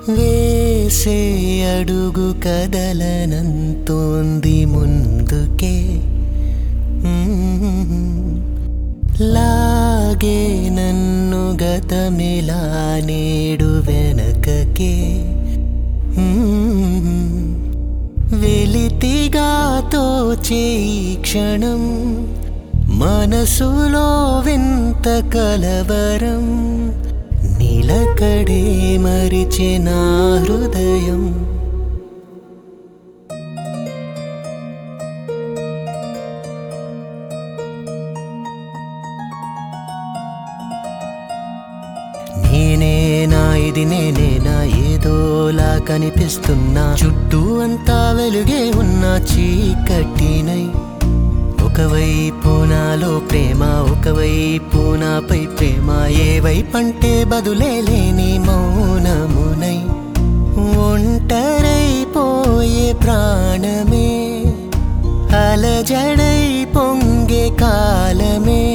వేసే అడుగు కదలనంతోంది ముందుకే మ్మ్. లాగే నన్ను గతమిలా నేడు వెనకకే మ్మ్. వెలితిగా తోచే ఈ క్షణం మనసులో వింత కలవరం నిలకడే మరిచిన హృదయం నేనేనా ఇది నేనేనా ఏదోలా కనిపిస్తున్నా చుట్టూ అంతా వెలుగే ఉన్న చీకటినై ఒకవైపు నాలో ప్రేమ ఒకవైపు నాపై ప్రేమ ఏ వైపంటే బదులే లేని మౌనమునై ఒంటరైపోయే ప్రాణమే అలజడై పొంగే కాలమే